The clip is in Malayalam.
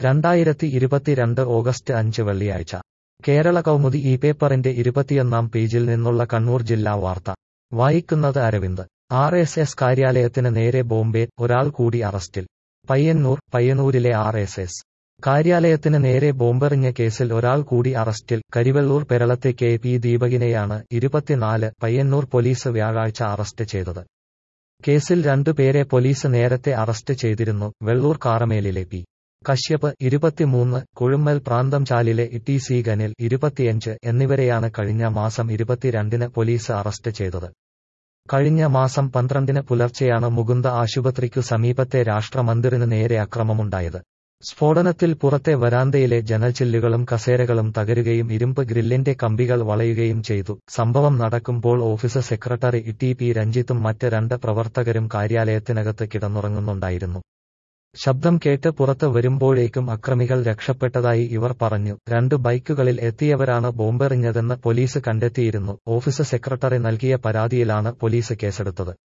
രണ്ടായിരത്തി ഇരുപത്തിരണ്ട് ഓഗസ്റ്റ് അഞ്ച് വെള്ളിയാഴ്ച കേരള കൗമുദി ഈ പേപ്പറിന്റെ ഇരുപത്തിയൊന്നാം പേജിൽ നിന്നുള്ള കണ്ണൂർ ജില്ലാ വാർത്ത വായിക്കുന്നത് അരവിന്ദ് ആർ എസ് എസ് കാര്യാലയത്തിന് നേരെ ബോംബെ ഒരാൾ കൂടി അറസ്റ്റിൽ പയ്യന്നൂർ പയ്യന്നൂരിലെ ആർ എസ് എസ് കാര്യാലയത്തിന് നേരെ ബോംബെറിഞ്ഞ കേസിൽ ഒരാൾ കൂടി അറസ്റ്റിൽ കരിവെള്ളൂർ പെരളത്തെ കെ പി ദീപകിനെയാണ് ഇരുപത്തിനാല് പയ്യന്നൂർ പോലീസ് വ്യാഴാഴ്ച അറസ്റ്റ് ചെയ്തത് കേസിൽ രണ്ടുപേരെ പോലീസ് നേരത്തെ അറസ്റ്റ് ചെയ്തിരുന്നു വെള്ളൂർ കാറമേലിലെ പി കശ്യപ് ഇരുപത്തിമൂന്ന് കുഴുമ്മൽ പ്രാന്തംചാലിലെ ടി സി ഗനിൽ ഇരുപത്തിയഞ്ച് എന്നിവരെയാണ് കഴിഞ്ഞ മാസം ഇരുപത്തിരണ്ടിന് പോലീസ് അറസ്റ്റ് ചെയ്തത് കഴിഞ്ഞ മാസം പന്ത്രണ്ടിന് പുലർച്ചെയാണ് മുകുന്ദ ആശുപത്രിക്കു സമീപത്തെ രാഷ്ട്രമന്ദിറിന് നേരെ അക്രമമുണ്ടായത് സ്ഫോടനത്തിൽ പുറത്തെ വരാന്തയിലെ ജനൽച്ചില്ലുകളും കസേരകളും തകരുകയും ഇരുമ്പ് ഗ്രില്ലിന്റെ കമ്പികൾ വളയുകയും ചെയ്തു സംഭവം നടക്കുമ്പോൾ ഓഫീസ് സെക്രട്ടറി ടി പി രഞ്ജിത്തും മറ്റ് രണ്ട് പ്രവർത്തകരും കാര്യാലയത്തിനകത്ത് കിടന്നുറങ്ങുന്നുണ്ടായിരുന്നു ശബ്ദം കേട്ട് പുറത്ത് വരുമ്പോഴേക്കും അക്രമികൾ രക്ഷപ്പെട്ടതായി ഇവർ പറഞ്ഞു രണ്ട് ബൈക്കുകളിൽ എത്തിയവരാണ് ബോംബെറിഞ്ഞതെന്ന് പോലീസ് കണ്ടെത്തിയിരുന്നു ഓഫീസ് സെക്രട്ടറി നൽകിയ പരാതിയിലാണ് പോലീസ് കേസെടുത്തത്